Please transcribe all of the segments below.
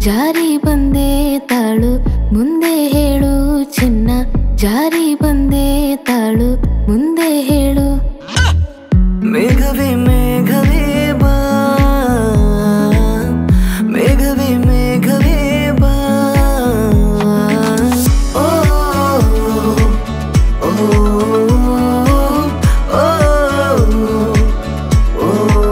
ಜಾರಿ ಬಂದೆ ತಾಳು ಮುಂದೆ ಹೇಳು ಚಿನ್ನ ಜಾರಿ ಬಂದೆ ತಾಳು ಮುಂದೆ ಹೇಳು ಮೇಘವೇ ಮೇಘವೇ ಬಾ ಮೇಘವೇ ಮೇಘವೇ ಬಾ ಓ ಓ ಓ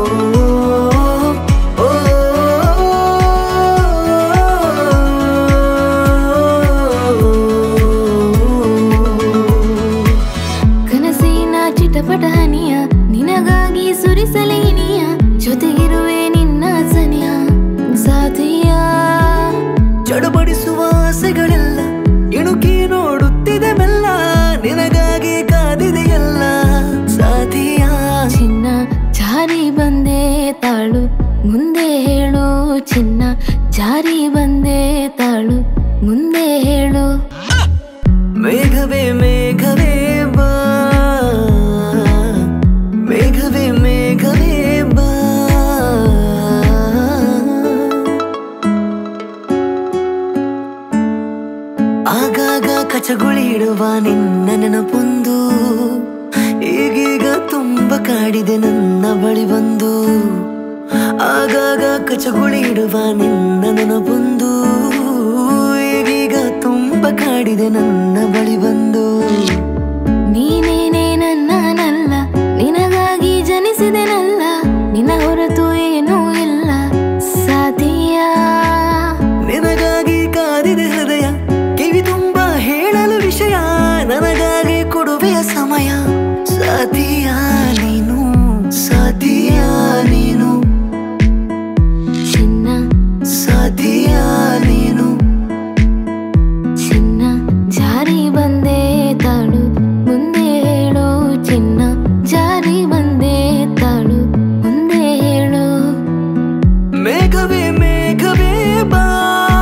ಕನಸಿನ ಚಿಟಪಟ ಹನಿಯ ನಿನಗಾಗಿ ಸುರಿಸಲೇನಿಯ ಜೊತೆಗಿರುವೆ ನಿನ್ನ ಸನಿಯ ಸಾಧಿಯ ಚಡಬಡಿಸುವ ಆಸೆಗಳೆಲ್ಲ ಇಣುಕಿ ನೋಡುತ್ತಿದೆ ಮೆಲ್ಲ ನಿನಗಾಗಿ ಕಾದಿದೆಯಲ್ಲ ಸಾಧಿಯ ಚಿನ್ನ ಜಾರಿ ಬಂದೆ ತಾಳು ಮುಂದೆ ಹೇಳು ಚಿನ್ನ ಜಾರಿ ಬಂದೆ ತಾಳು ಮುಂದೆ ಹೇಳು ಮೇಘವೇ ಮೇಘವೇ ಬಾ ಮೇಘವೇ ಮೇಘವೇ ಬಾ ಆಗಾಗ ಕಚಗುಳಿ ಇಡುವ ನಿನ್ನ ನೆನಪೊಂದು ಈಗೀಗ ತುಂಬ ಕಾಡಿದೆ ನನ್ನ ಬಳಿ ಬಂದು ಆಗಾಗ ಕಚಗುಳಿ ಇಡುವ ನಿನ್ನ ನೆನಪೊಂದು ಈಗೀಗ ತುಂಬ ಕಾಡಿದೆ ನನ್ನ ಬಳಿ ಬಂದು ನೀನೇನೇ ನನ್ನನಲ್ಲ ನಿನಗಾಗಿ ಜನಿಸಿದೆನಲ್ಲ ನಿನ್ನ ಹೊರತು ಏನೂ ಇಲ್ಲ ಸಾಧಿಯ ನಿನಗಾಗಿ ಕಾದಿದೆ ಹೃದಯ ಕಿವಿ ತುಂಬ ಹೇಳಲು ವಿಷಯ ನನಗಾಗಿ ಕೊಡುವೆಯ ಸಮಯ ಸಾಧಿಯ ನೀನು ಸಾಧಿಯ ನೀನು ಚಿನ್ನ ಸಾಧಿಯ ನೀನು ಚಿನ್ನ ಜಾರಿ ಬಂದೆ ತಾಳು ಮುಂದೆ ಹೇಳು ಚಿನ್ನ ಜಾರಿ ಬಂದೆ ತಾಳು ಮುಂದೆ ಹೇಳು ಮೇಘವೇ ಮೇಘವೇ ಬಾ